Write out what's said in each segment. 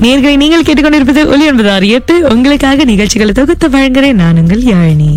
நேர்களை நீங்கள் கேட்டுக்கொண்டிருப்பது ஒலி என்பது ஆறு எட்டு உங்களுக்காக நிகழ்ச்சிகளை தொகுத்து வழங்குகிறேன் நான் உங்கள் யாழினி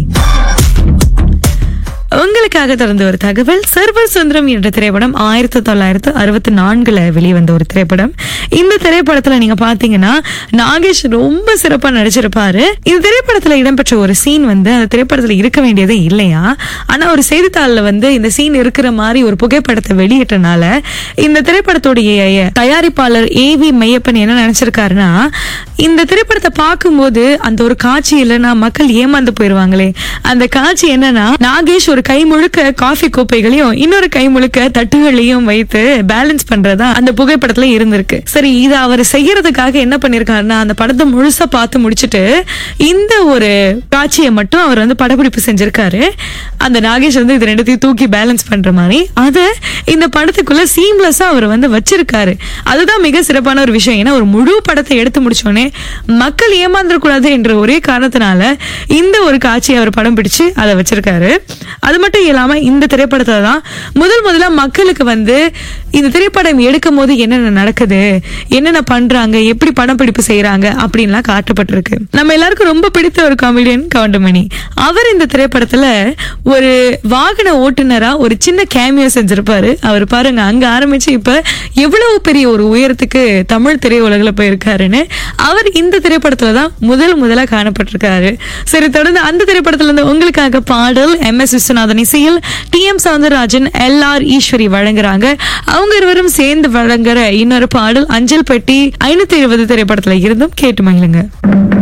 உங்களுக்காக தொடர்ந்த ஒரு தகவல் சர்வ சுந்தரம் என்ற திரைப்படம் ஆயிரத்தி தொள்ளாயிரத்து அறுபத்தி நான்குல வெளிவந்த ஒரு திரைப்படம் இந்த திரைப்படத்துல நீங்க பாத்தீங்கன்னா நாகேஷ் ரொம்ப சிறப்பா நடிச்சிருப்பாரு இந்த திரைப்படத்துல இடம்பெற்ற ஒரு சீன் வந்து அந்த திரைப்படத்துல இருக்க வேண்டியதே இல்லையா ஆனா ஒரு செய்தித்தாள்ல வந்து இந்த சீன் இருக்கிற மாதிரி ஒரு புகைப்படத்தை வெளியிட்டனால இந்த திரைப்படத்துடைய தயாரிப்பாளர் ஏ வி மையப்பன் என்ன நினைச்சிருக்காருன்னா இந்த திரைப்படத்தை பார்க்கும்போது அந்த ஒரு காட்சி இல்லைன்னா மக்கள் ஏமாந்து போயிருவாங்களே அந்த காட்சி என்னன்னா நாகேஷ் ஒரு கை முழுக்க காஃபி கோப்பைகளையும் இன்னொரு கை முழுக்க தட்டுகளையும் வைத்து பேலன்ஸ் பண்றதா அந்த புகைப்படத்துல இருந்திருக்கு சரி இதை அவர் செய்யறதுக்காக என்ன பண்ணிருக்காருன்னா அந்த படத்தை முழுசா பார்த்து முடிச்சிட்டு இந்த ஒரு காட்சியை மட்டும் அவர் வந்து படப்பிடிப்பு செஞ்சிருக்காரு அந்த நாகேஷ் வந்து இது ரெண்டுத்தையும் தூக்கி பேலன்ஸ் பண்ற மாதிரி அதை இந்த படத்துக்குள்ள சீம்லெஸ்ஸா அவர் வந்து வச்சிருக்காரு அதுதான் மிக சிறப்பான ஒரு விஷயம் ஏன்னா ஒரு முழு படத்தை எடுத்து முடிச்சோடனே மக்கள் ஏமாந்துடக்கூடாது என்ற ஒரே காரணத்தினால இந்த ஒரு காட்சியை அவர் படம் பிடிச்சு அதை வச்சிருக்காரு அது மட்டும் இல்லாம இந்த திரைப்படத்தை தான் முதல் முதல்ல மக்களுக்கு வந்து இந்த திரைப்படம் எடுக்கும் போது என்னென்ன நடக்குது என்னென்ன பண்றாங்க எப்படி படம் பிடிப்பு செய்யறாங்க அப்படின்லாம் காட்டப்பட்டிருக்கு நம்ம எல்லாருக்கும் ரொம்ப பிடித்த ஒரு காமெடியன் கவுண்டமணி அவர் இந்த திரைப்படத்துல ஒரு வாகன ஓட்டுநரா ஒரு சின்ன கேமியோ செஞ்சிருப்பாரு அவர் பாருங்க அங்க ஆரம்பிச்சு இப்ப எவ்வளவு பெரிய ஒரு உயரத்துக்கு தமிழ் திரையுலகில போயிருக்காருன்னு அவர் இந்த திரைப்படத்துல தான் முதல் முதலா காணப்பட்டிருக்காரு சரி தொடர்ந்து அந்த திரைப்படத்துல இருந்து உங்களுக்காக பாடல் எம் எஸ் விஸ்வநாதன் இசையில் T M Soundararajan L R Eswari வழங்குறாங்க அவங்க இருவரும் சேர்ந்து வழங்குற இன்னொரு பாடல் அஞ்சல் பெட்டி ஐநூத்தி இருபது திரைப்படத்துல இருந்தும் கேட்டு மகிழுங்க